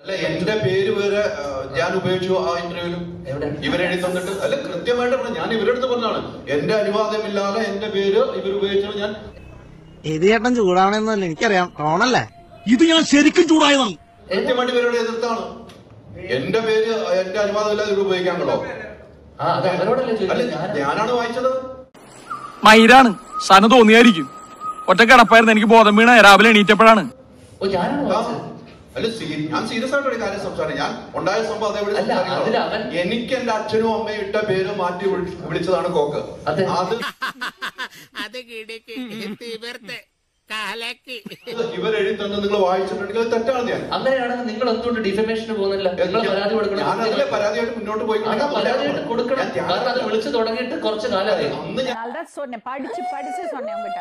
അല്ല എന്റെ പേര് വരെ ആ, ഞാൻ ഉപയോഗിച്ചു ആ ഇന്റർവ്യൂവിലും എവിടെ? ഇവരെഴുതി തന്നിട്ട് അല്ല കൃത്യമായിട്ട് പറഞ്ഞു ഞാൻ ഇവരെടുത്ത് പറഞ്ഞാണ് എന്റെ അനുവാദമില്ലാതെ എന്റെ പേര് ഇവർ ഉപയോഗിച്ചാണ് ഞാൻ ഇത് ചേട്ടൻ ചൂടാവണമെന്നല്ല എനിക്കറിയാം ടോണല്ലേ ഇത് ഞാൻ ശരിക്കും ചൂടായതാണ് കൃത്യമായിട്ട് ഇവരോട് എതിർത്താണ് എന്റെ പേര് എന്റെ അനുവാദമില്ലാതെ ഇവർ ഉപയോഗിക്കാമല്ലോ ആ അത് അവരോടല്ലേ അല്ല ചോദിക്കുന്നത് ഞാനാ- ഞാനാണ് വായിച്ചത് മയിലാണ് സന തോന്നിയായിരിക്കും ഒറ്റ കിടപ്പായിരുന്നു എനിക്ക് ബോധം വീണ രാവിലെ എണീറ്റപ്പോഴാണ് ഓ ഞാനാണ് ആ, വായിച്ചത് അല്ല സീ- ഞാൻ സീരിയസ് ആയിട്ട് ഒരു കാര്യം സംസാരിക്കും ഞാൻ ഉണ്ടായ സംഭവം അതേപോലെ അല്ല, അതില് അവൻ- എനിക്ക് എന്റെ അച്ഛനും അമ്മയും ഇട്ട പേര് മാറ്റി വിളി- വിളിച്ചതാണ് കോക്ക് അതെ. അത് അത് കിടക്ക് തീവർത്ത് കാലക്ക് ഇവരെഴുതി തന്നെ നിങ്ങൾ വായിച്ചിട്ടുണ്ടെങ്കിൽ അത് തെറ്റാണ് ഞാൻ അങ്ങനെയാണെങ്കിൽ നിങ്ങൾ എന്തുകൊണ്ട് ഡിഫമേഷന് പോകുന്നില്ല നിങ്ങൾ പരാതി കൊടുക്കണം ഞാൻ അതിലെ പരാതിയായിട്ട് മുന്നോട്ട് പോയി അതാ പരാതിയായിട്ട് കൊടുക്കണം ഞാൻ- കാരണം അത് വിളിച്ചു തുടങ്ങിയിട്ട് കുറച്ച് കാലമായി അന്ന് ഞാൻ அதனால தான் சொன்னேன் படிச்சு படிச்சு சொன்னேன் உங்ககிட்ட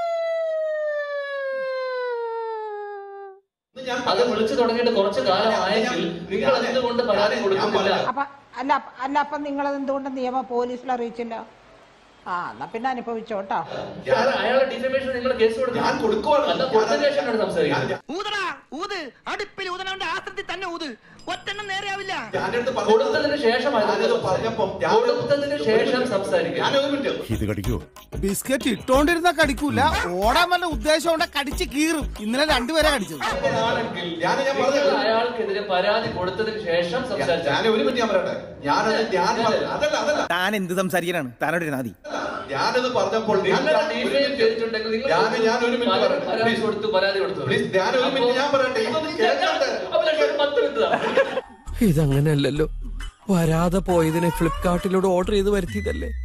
അന്ന് ഞാൻ അത് വിളിച്ചു തുടങ്ങിയിട്ട് കുറച്ച് കാലമായെങ്കിൽ നിങ്ങൾ എന്തുകൊണ്ട് പരാതി കൊടുക്കുന്നില്ല അപ്പൊ അല്ല അല്ല അപ്പൊ നിങ്ങൾ എന്തുകൊണ്ട് നിയമ പോലീസിൽ അറിയിച്ചില്ല ആ എന്നാ പിന്നെ അനുഭവിച്ചോട്ടോ അയാൾ- അയാളെ ഡിഫമേഷൻ നിങ്ങൾ കേസ് കൊടുക്കണം ഞാൻ കൊടുക്കുവാണ് അല്ല കൊടുത്തതിന് ശേഷമാണ് സംസാരിക്കുന്നത് ഞാൻ- ഊതടാ ഊത് അടുപ്പിൽ ഊതനവന്റെ ആസ്ത്രത്തിൽ തന്നെ ഊത് ഒറ്റെണ്ണം നേരെയാവില്ല ഞാനെടുത്ത് പറഞ്ഞത് കൊടുത്തതിന് ശേഷമായിരുന്നു ഞാനിത് പറഞ്ഞപ്പം ഞാൻ- കൊടുത്തതിന് ശേഷം സംസാരിക്കും ഞാൻ ഒരു മിനിറ്റ് ഇത് കടിക്കോ ബിസ്ക്കറ്റ് ഇട്ടോണ്ടിരുന്ന കടിക്കൂല ഓടാൻ വല്ല ഉദ്ദേശം കൊണ്ട് കടിച്ച് കീറും ഇന്നലെ രണ്ടുപേരെ കടിച്ചത് ആണെങ്കിൽ ഞാൻ ഞാൻ നിങ്ങൾ പറഞ്ഞത് അയാൾക്കെതിരെ പരാതി കൊടുത്തതിന് ശേഷം സംസാരിച്ചു ഞാൻ ഒരു മിനിറ്റ് ഞാൻ പറയട്ടെ ഞാനത് ഞാൻ പറഞ്ഞ- അതല്ല അതല്ല താൻ എന്ത് സംസാരിക്കാനാണ് താനോട് ഇരുന്നാ മതി ഞാനത് പറഞ്ഞപ്പോൾ ഞാൻ- നിങ്ങളെ ഒരു ഡിഫൈൻ മിനിറ്റ്. ചെയ്തിട്ടുണ്ടെങ്കിൽ നിങ്ങൾ ഞാൻ ഞാൻ ഒരു മിനിറ്റ് പരാതി- പറയട്ടെ പരാതി Please. കൊടുത്തു പരാതി കൊടുത്തു Please, ഞാൻ ഒരു മിനിറ്റ് ഞാൻ പറയട്ടെ ഇതൊന്ന് കേൾക്കട്ടെ അപ്പൊ ലക്ഷം പത്ത് മിനിറ്റ് താ. ഇതങ്ങനെയല്ലല്ലോ വരാതെ പോയതിനെ ഫ്ലിപ്കാർട്ടിലൂടെ ഓർഡർ ചെയ്ത് വരുത്തിയതല്ലേ